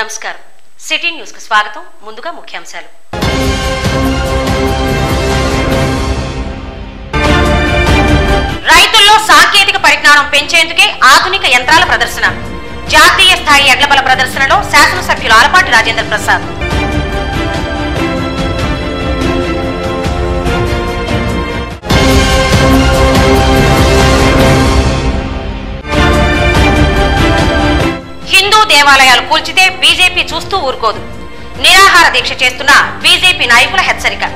నమస్కారం city news కు స్వాగతం ముందుగా ముఖ్యాంశాలు రైతుల్లో సాంకేతిక పరిజ్ఞానం పెంచేందుకే ఆధునిక యంత్రాల ప్రదర్శన జాతీయ స్థాయి ఎడ్లబల ప్రదర్శనలో శాసనసభ్యులు ఆలపాటి రాజేంద్ర ప్రసాద్ హిందూ దేవాలయాలు కూల్చితే బీజేపీ చూస్తూ ఊరుకోదు నిరాహార దీక్ష చేస్తున్న బీజేపీ నాయకుల హెచ్చరిక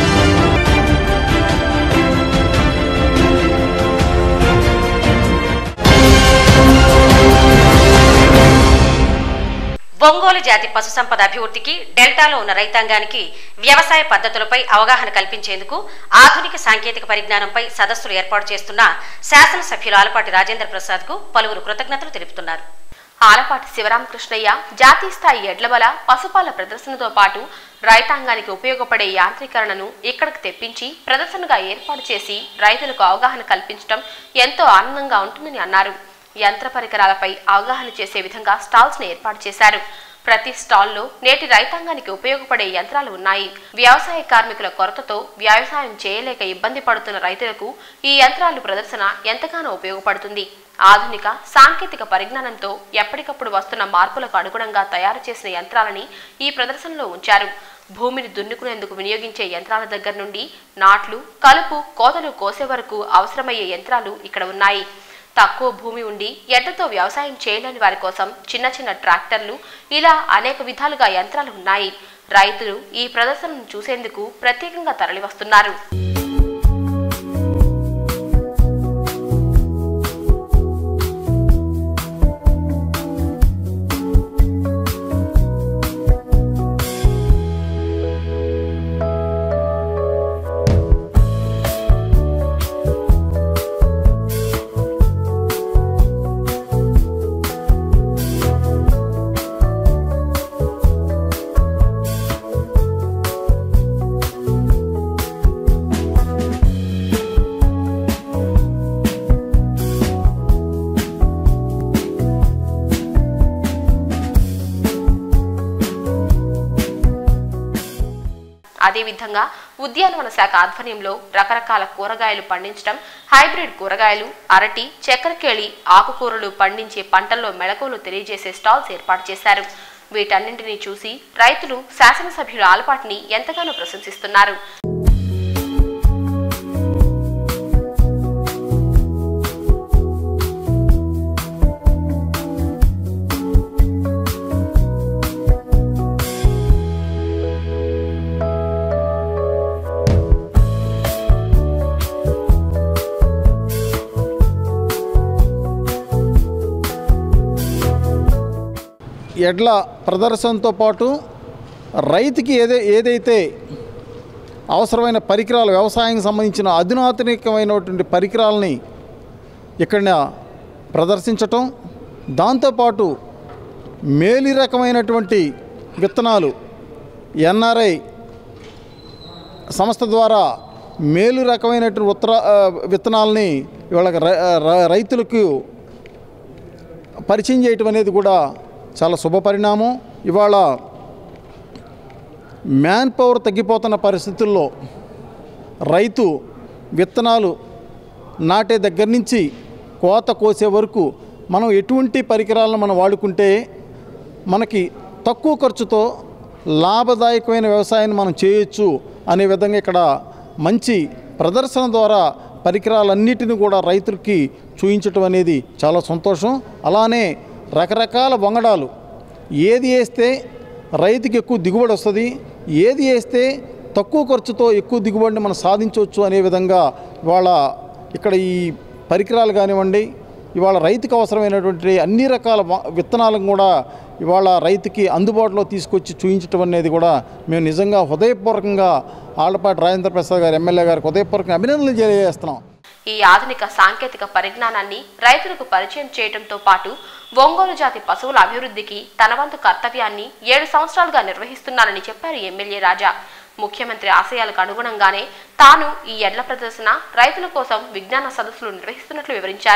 ఒంగోలు జాతి పశు సంపద అభివృద్ధికి డెల్టాలో ఉన్న రైతాంగానికి వ్యవసాయ పద్ధతులపై అవగాహన కల్పించేందుకు ఆధునిక సాంకేతిక పరిజ్ఞానంపై సదస్సులు ఏర్పాటు చేస్తున్న శాసనసభ్యులు ఆలపాటి రాజేంద్ర ప్రసాద్ కు పలువురు కృతజ్ఞతలు తెలుపుతున్నారు ఆలపాటి శివరామకృష్ణయ్య జాతీయ స్థాయి ఎడ్లబల పశుపాల ప్రదర్శనతో పాటు రైతాంగానికి ఉపయోగపడే యాంత్రీకరణను ఇక్కడికి తెప్పించి ప్రదర్శనగా ఏర్పాటు చేసి రైతులకు అవగాహన కల్పించడం ఎంతో ఆనందంగా ఉంటుందని అన్నారు యంత్ర పరికరాలపై అవగాహన చేసే విధంగా స్టాల్స్ ను ఏర్పాటు చేశారు ప్రతి స్టాల్లో నేటి రైతాంగానికి ఉపయోగపడే యంత్రాలు ఉన్నాయి వ్యవసాయ కార్మికుల కొరతతో వ్యవసాయం చేయలేక ఇబ్బంది పడుతున్న రైతులకు ఈ యంత్రాలు ప్రదర్శన ఎంతగానో ఉపయోగపడుతుంది ఆధునిక సాంకేతిక పరిజ్ఞానంతో ఎప్పటికప్పుడు వస్తున్న మార్పులకు అనుగుణంగా తయారు చేసిన యంత్రాలని ఈ ప్రదర్శనలో ఉంచారు భూమిని దున్నుకునేందుకు వినియోగించే యంత్రాల దగ్గర నుండి నాట్లు కలుపు కోతలు కోసే వరకు అవసరమయ్యే యంత్రాలు ఇక్కడ ఉన్నాయి తక్కువ భూమి ఉండి ఎడ్లతో వ్యవసాయం చేయలేని వారి కోసం చిన్న చిన్న ట్రాక్టర్లు ఇలా అనేక విధాలుగా యంత్రాలు ఉన్నాయి రైతులు ఈ ప్రదర్శనను చూసేందుకు ప్రత్యేకంగా తరలివస్తున్నారు అదేవిధంగా ఉద్యానవన శాఖ ఆధ్వర్యంలో రకరకాల కూరగాయలు పండించడం హైబ్రిడ్ కూరగాయలు అరటి చక్కెరకేళి ఆకుకూరలు పండించే పంటల్లో మెళకువలు తెలియజేసే స్టాల్స్ ఏర్పాటు చేశారు వీటన్నింటినీ చూసి రైతులు శాసనసభ్యుల ఆలపాటిని ఎంతగానో ప్రశంసిస్తున్నారు ఎడ్ల ప్రదర్శనతో పాటు రైతుకి ఏదే ఏదైతే అవసరమైన పరికరాలు వ్యవసాయానికి సంబంధించిన అధునాతనికమైనటువంటి పరికరాలని ఇక్కడ ప్రదర్శించటం దాంతోపాటు మేలి రకమైనటువంటి విత్తనాలు ఎన్ఆర్ఐ సంస్థ ద్వారా మేలు రకమైనటువంటి ఉత్తర ఆ, విత్తనాలని ఇవాళ రై- రై- రైతులకు పరిచయం చేయటం అనేది కూడా చాలా శుభ పరిణామం ఇవాళ మ్యాన్ పవర్ తగ్గిపోతున్న పరిస్థితుల్లో రైతు విత్తనాలు నాటే దగ్గర నుంచి కోత కోసే వరకు మనం ఎటువంటి పరికరాలను మనం వాడుకుంటే మనకి తక్కువ ఖర్చుతో లాభదాయకమైన వ్యవసాయాన్ని మనం చేయొచ్చు అనే విధంగా ఇక్కడ మంచి ప్రదర్శన ద్వారా పరికరాలన్నిటిని కూడా రైతులకి చూపించటం అనేది చాలా సంతోషం అలానే రకరకాల వంగడాలు ఏది వేస్తే రైతుకి ఎక్కువ దిగుబడి వస్తుంది ఏది వేస్తే తక్కువ ఖర్చుతో ఎక్కువ దిగుబడిని మనం సాధించవచ్చు అనే విధంగా ఇవాళ ఇక్కడ ఈ పరికరాలు కానివ్వండి ఇవాళ రైతుకు అవసరమైనటువంటి అన్ని రకాల వ- విత్తనాలను కూడా ఇవాళ రైతుకి అందుబాటులో తీసుకొచ్చి చూపించడం అనేది కూడా మేము నిజంగా హృదయపూర్వకంగా ఆళ్లపాటి రాజేంద్ర ప్రసాద్ గారు ఎమ్మెల్యే గారికి హృదయపూర్వకంగా అభినందనలు తెలియజేస్తున్నాం ఈ ఆధునిక సాంకేతిక పరిజ్ఞానాన్ని రైతులకు పరిచయం చేయడంతో పాటు ఒంగోలు జాతి పశువుల అభివృద్ధికి తన వంతు కర్తవ్యాన్ని ఏడు సంవత్సరాలుగా నిర్వహిస్తున్నానని చెప్పారు ఎమ్మెల్యే రాజా ముఖ్యమంత్రి ఆశయాలకు అనుగుణంగానే తాను ఈ ఎడ్ల ప్రదర్శన రైతుల కోసం విజ్ఞాన సదస్సులు నిర్వహిస్తున్నట్లు వివరించారు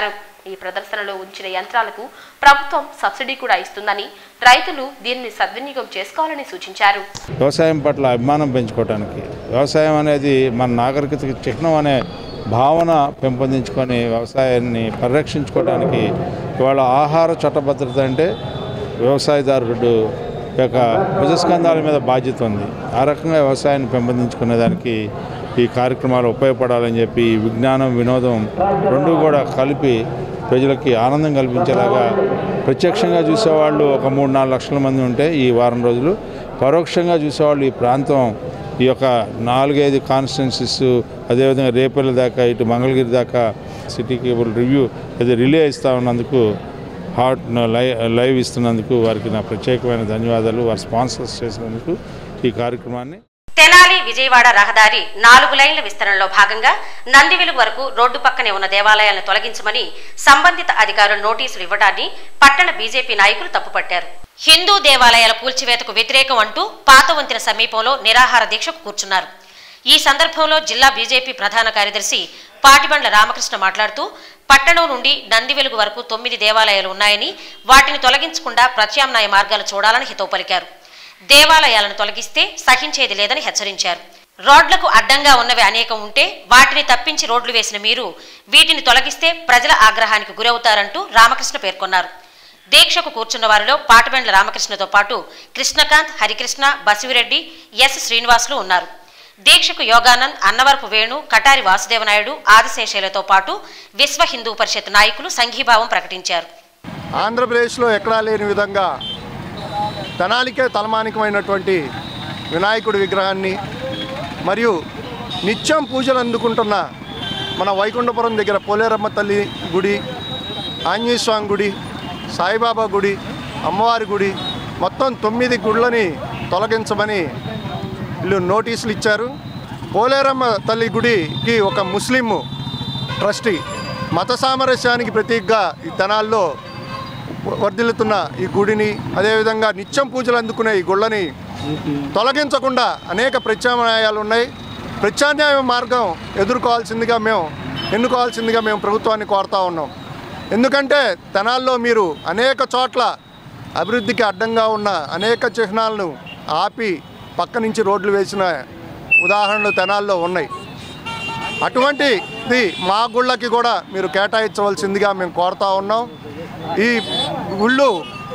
ఈ ప్రదర్శనలో ఉంచిన యంత్రాలకు ప్రభుత్వం సబ్సిడీ కూడా ఇస్తుందని రైతులు దీనిని సద్వినియోగం చేసుకోవాలని సూచించారు వ్యవసాయం పట్ల అభిమానం పెంచుకోవడానికి వ్యవసాయం అనేది మన నాగరికతకి చిహ్నం అనే భావన పెంపొందించుకొని వ్యవసాయాన్ని పరిరక్షించుకోవడానికి ఇవాళ ఆహార చట్టభద్రత అంటే వ్యవసాయదారుడు యొక్క భుజస్కంధాల మీద బాధ్యత ఉంది ఆ రకంగా వ్యవసాయాన్ని పెంపొందించుకునే దానికి ఈ కార్యక్రమాలు ఉపయోగపడాలని చెప్పి ఈ విజ్ఞానం వినోదం రెండు కూడా కలిపి ప్రజలకి ఆనందం కల్పించేలాగా ప్రత్యక్షంగా చూసేవాళ్ళు ఒక మూడు నాలుగు లక్షల మంది ఉంటే ఈ వారం రోజులు పరోక్షంగా చూసేవాళ్ళు ఈ ప్రాంతం ఈ యొక్క నాలుగైదు కాన్స్టిట్యున్సీస్ అదేవిధంగా రేపల్లి దాకా ఇటు మంగళగిరి దాకా సిటీ కేబుల్ రివ్యూ అది రిలే ఇస్తూ ఉన్నందుకు హాట్ లైవ్ లైవ్ ఇస్తున్నందుకు వారికి నా ప్రత్యేకమైన ధన్యవాదాలు వారు స్పాన్సర్స్ చేసినందుకు ఈ కార్యక్రమాన్ని తెనాలి విజయవాడ రహదారి నాలుగు లైన్ల విస్తరణలో భాగంగా నందివెలుగు వరకు రోడ్డు పక్కనే ఉన్న దేవాలయాలను తొలగించమని సంబంధిత అధికారులు నోటీసులు ఇవ్వడాన్ని పట్టణ బీజేపీ నాయకులు తప్పుపట్టారు హిందూ దేవాలయాల కూల్చివేతకు వ్యతిరేకం అంటూ పాత వంతెన సమీపంలో నిరాహార దీక్షకు కూర్చున్నారు ఈ సందర్భంలో జిల్లా బీజేపీ ప్రధాన కార్యదర్శి పాటిబండ్ల రామకృష్ణ మాట్లాడుతూ పట్టణం నుండి నందివెలుగు వరకు తొమ్మిది దేవాలయాలు ఉన్నాయని వాటిని తొలగించకుండా ప్రత్యామ్నాయ మార్గాలు చూడాలని హితవు పలికారు దేవాలయాలను తొలగిస్తే సహించేది లేదని హెచ్చరించారు రోడ్లకు అడ్డంగా ఉన్నవి అనేకం ఉంటే వాటిని తప్పించి రోడ్లు వేసిన మీరు వీటిని తొలగిస్తే ప్రజల ఆగ్రహానికి గురవుతారంటూ రామకృష్ణ పేర్కొన్నారు దీక్షకు కూర్చున్న వారిలో పాటబెండ్ల రామకృష్ణతో పాటు కృష్ణకాంత్ హరికృష్ణ బసివిరెడ్డి ఎస్ శ్రీనివాసులు ఉన్నారు దీక్షకు యోగానంద్ అన్నవరపు వేణు కటారి వాసుదేవనాయుడు ఆదిశేషయ్యలతో పాటు విశ్వ హిందూ పరిషత్ నాయకులు సంఘీభావం ప్రకటించారు ఆంధ్రప్రదేశ్లో ఎక్కడా లేని విధంగా తెనాలికే తలమానికమైనటువంటి వినాయకుడి విగ్రహాన్ని మరియు నిత్యం పూజలు అందుకుంటున్న మన వైకుంఠపురం దగ్గర పోలేరమ్మ తల్లి గుడి ఆంజనేయ స్వామి గుడి సాయిబాబా గుడి అమ్మవారి గుడి మొత్తం తొమ్మిది గుళ్ళని తొలగించమని వీళ్ళు నోటీసులు ఇచ్చారు పోలేరమ్మ తల్లి గుడికి ఒక ముస్లిం ట్రస్టీ మత సామరస్యానికి ప్రతీకగా ఈ తెనాల్లో వర్ధిల్లుతున్న ఈ గుడిని అదేవిధంగా నిత్యం పూజలు అందుకునే ఈ గుళ్ళని తొలగించకుండా అనేక ప్రత్యామ్నాయాలు ఉన్నాయి ప్రత్యామ్నాయ మార్గం ఎదుర్కోవాల్సిందిగా మేము ఎన్నుకోవాల్సిందిగా మేము ప్రభుత్వాన్ని కోరుతా ఉన్నాం ఎందుకంటే తెనాల్లో మీరు అనేక చోట్ల అభివృద్ధికి అడ్డంగా ఉన్న అనేక చిహ్నాలను ఆపి పక్క నుంచి రోడ్లు వేసిన ఉదాహరణలు తెనాల్లో ఉన్నాయి అటువంటిది మా గుళ్ళకి కూడా మీరు కేటాయించవలసిందిగా మేము కోరుతా ఉన్నాం ఈ గుళ్ళు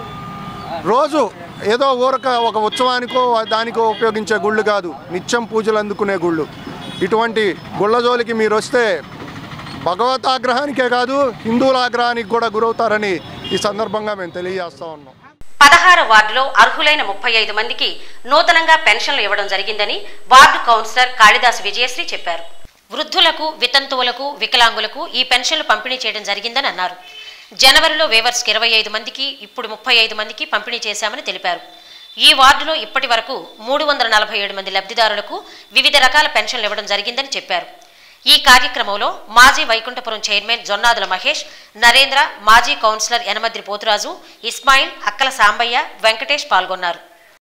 రోజు ఏదో ఊరక ఒక ఉత్సవానికో దానికో ఉపయోగించే గుళ్ళు కాదు నిత్యం పూజలు అందుకునే గుళ్ళు ఇటువంటి గుళ్ళ జోలికి మీరు వస్తే భగవత్ ఆగ్రహానికే కాదు హిందువుల ఆగ్రహానికి కూడా గురవుతారని ఈ సందర్భంగా మేము తెలియజేస్తా ఉన్నాం పదహారు వార్డులో అర్హులైన ముప్పై ఐదు మందికి నూతనంగా పెన్షన్లు ఇవ్వడం జరిగిందని వార్డు కౌన్సిలర్ కాళిదాస్ విజయశ్రీ చెప్పారు వృద్ధులకు వితంతువులకు వికలాంగులకు ఈ పెన్షన్లు పంపిణీ చేయడం జరిగిందని అన్నారు జనవరిలో వేవర్స్కి ఇరవై ఐదు మందికి ఇప్పుడు ముప్పై ఐదు మందికి పంపిణీ చేశామని తెలిపారు ఈ వార్డులో ఇప్పటి వరకు మూడు వందల నలభై ఏడు మంది లబ్ధిదారులకు వివిధ రకాల పెన్షన్లు ఇవ్వడం జరిగిందని చెప్పారు ఈ కార్యక్రమంలో మాజీ వైకుంఠపురం చైర్మన్ జొన్నాదుల మహేష్ నరేంద్ర మాజీ కౌన్సిలర్ యనమద్రి పోతురాజు ఇస్మాయిల్ అక్కల సాంబయ్య వెంకటేష్ పాల్గొన్నారు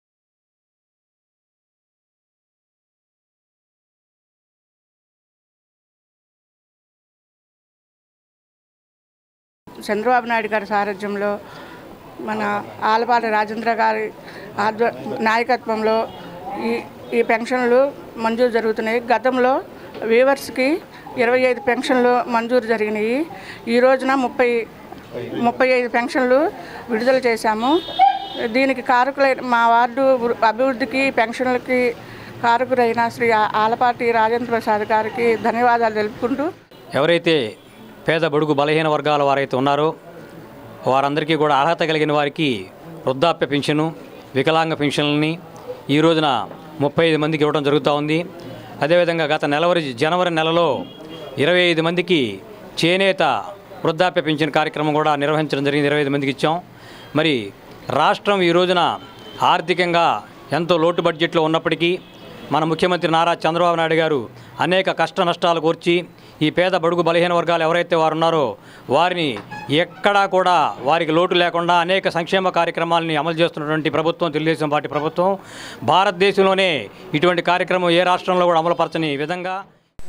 చంద్రబాబు నాయుడు గారి సారథ్యంలో మన ఆలపాటి రాజేంద్ర గారి ఆధ్వ నాయకత్వంలో ఈ ఈ పెన్షన్లు మంజూరు జరుగుతున్నాయి గతంలో వీవర్స్కి ఇరవై ఐదు పెన్షన్లు మంజూరు జరిగినాయి ఈ రోజున ముప్పై ముప్పై ఐదు పెన్షన్లు విడుదల చేశాము దీనికి కారకులైన మా వార్డు అభివృద్ధికి పెన్షన్లకి కారకులైన శ్రీ ఆలపాటి రాజేంద్ర ప్రసాద్ గారికి ధన్యవాదాలు తెలుపుకుంటూ ఎవరైతే పేద బడుగు బలహీన వర్గాల వారైతే ఉన్నారో వారందరికీ కూడా అర్హత కలిగిన వారికి వృద్ధాప్య పెన్షను వికలాంగ పెన్షన్లని ఈ రోజున ముప్పై ఐదు మందికి ఇవ్వడం జరుగుతూ ఉంది అదేవిధంగా గత నెలవరి జనవరి నెలలో ఇరవై ఐదు మందికి చేనేత వృద్ధాప్య పెన్షన్ కార్యక్రమం కూడా నిర్వహించడం జరిగింది ఇరవై ఐదు మందికి ఇచ్చాం మరి రాష్ట్రం ఈ రోజున ఆర్థికంగా ఎంతో లోటు బడ్జెట్లో ఉన్నప్పటికీ మన ముఖ్యమంత్రి నారా చంద్రబాబు నాయుడు గారు అనేక కష్ట నష్టాలు కోర్చి ఈ పేద బడుగు బలహీన వర్గాలు ఎవరైతే వారు ఉన్నారో వారిని ఎక్కడా కూడా వారికి లోటు లేకుండా అనేక సంక్షేమ కార్యక్రమాలని అమలు చేస్తున్నటువంటి ప్రభుత్వం తెలుగుదేశం పార్టీ ప్రభుత్వం భారతదేశంలోనే ఇటువంటి కార్యక్రమం ఏ రాష్ట్రంలో కూడా అమలుపరచని విధంగా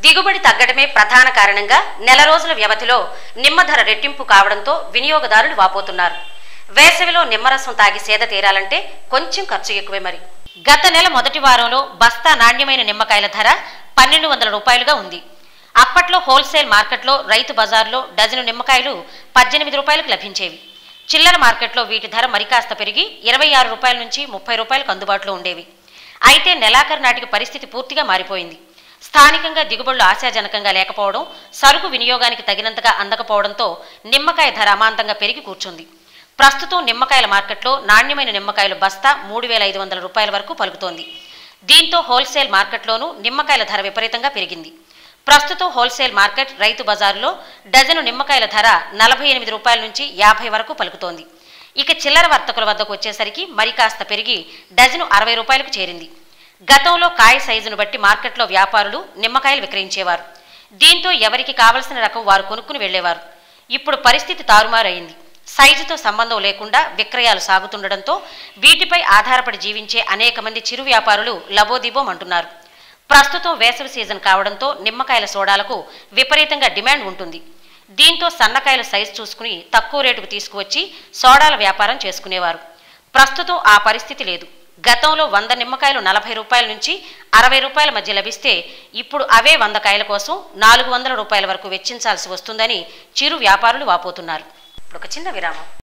దిగుబడి తగ్గడమే ప్రధాన కారణంగా నెల రోజుల వ్యవధిలో నిమ్మ ధర రెట్టింపు కావడంతో వినియోగదారులు వాపోతున్నారు వేసవిలో నిమ్మరసం తాగి సేద తీరాలంటే కొంచెం ఖర్చు ఎక్కువే మరి గత నెల మొదటి వారంలో బస్తా నాణ్యమైన నిమ్మకాయల ధర పన్నెండు వందల రూపాయలుగా ఉంది అప్పట్లో హోల్సేల్ మార్కెట్లో రైతు బజార్లో డజను నిమ్మకాయలు పద్దెనిమిది రూపాయలకు లభించేవి చిల్లర మార్కెట్లో వీటి ధర మరికాస్త పెరిగి ఇరవై ఆరు రూపాయల నుంచి ముప్పై రూపాయలకు అందుబాటులో ఉండేవి అయితే నెలాఖరు నాటికి పరిస్థితి పూర్తిగా మారిపోయింది స్థానికంగా దిగుబడులు ఆశాజనకంగా లేకపోవడం సరుకు వినియోగానికి తగినంతగా అందకపోవడంతో నిమ్మకాయ ధర అమాంతంగా పెరిగి కూర్చుంది ప్రస్తుతం నిమ్మకాయల మార్కెట్లో నాణ్యమైన నిమ్మకాయలు బస్తా మూడు వేల ఐదు వందల రూపాయల వరకు పలుకుతోంది దీంతో హోల్సేల్ మార్కెట్లోనూ నిమ్మకాయల ధర విపరీతంగా పెరిగింది ప్రస్తుతం హోల్సేల్ మార్కెట్ రైతు బజారులో డజను నిమ్మకాయల ధర నలభై ఎనిమిది రూపాయల నుంచి యాభై వరకు పలుకుతోంది ఇక చిల్లర వర్తకుల వద్దకు వచ్చేసరికి మరి కాస్త పెరిగి డజను అరవై రూపాయలకు చేరింది గతంలో కాయ సైజును బట్టి మార్కెట్లో వ్యాపారులు నిమ్మకాయలు విక్రయించేవారు దీంతో ఎవరికి కావలసిన రకం వారు కొనుక్కుని వెళ్లేవారు ఇప్పుడు పరిస్థితి తారుమారైంది సైజుతో సంబంధం లేకుండా విక్రయాలు సాగుతుండటంతో వీటిపై ఆధారపడి జీవించే అనేక మంది చిరు వ్యాపారులు లబోదిబోం అంటున్నారు ప్రస్తుతం వేసవి సీజన్ కావడంతో నిమ్మకాయల సోడాలకు విపరీతంగా డిమాండ్ ఉంటుంది దీంతో సన్నకాయల సైజు చూసుకుని తక్కువ రేటుకు తీసుకువచ్చి సోడాల వ్యాపారం చేసుకునేవారు ప్రస్తుతం ఆ పరిస్థితి లేదు గతంలో వంద నిమ్మకాయలు నలభై రూపాయల నుంచి అరవై రూపాయల మధ్య లభిస్తే ఇప్పుడు అవే వంద కాయల కోసం నాలుగు వందల రూపాయల వరకు వెచ్చించాల్సి వస్తుందని చిరు వ్యాపారులు వాపోతున్నారు ఇప్పుడు ఒక చిన్న విరామం